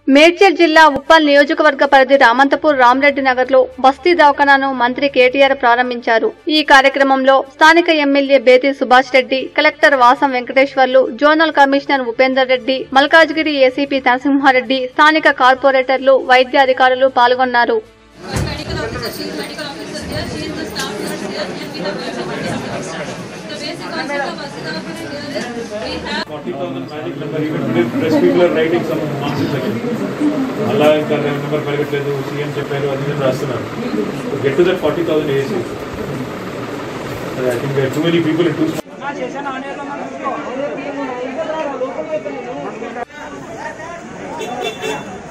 మేడ్చల్ జిల్లా ఉప్పల్ నియోజకవర్గ పరిధి రామంతపూర్ రామరెడ్డి నగర్ లో బస్తీ దవాఖానాను మంత్రి కేటీఆర్ ప్రారంభించారు ఈ కార్యక్రమంలో స్థానిక MLA Bethi Subhash Reddy collector Vasam Venkateswarlu zonal commissioner Upender Reddy Malkajgiri ACP Narasimha Reddy స్థానిక కార్పొరేటర్లు వైద్య అధికారులు పాల్గొన్నారు medical officer. She is medical officer here. She is the staff nurse here, and we have also medical officer. The basic concept of Vasidavapana here is we have 40,000 magic number, even today press people are writing some nonsense again. అలా ఇంకా number పెరగట్లేదు CM చెప్పారు అది ఇది రాస్తున్నారు get to that forty thousand AC I think too many people in to ఆ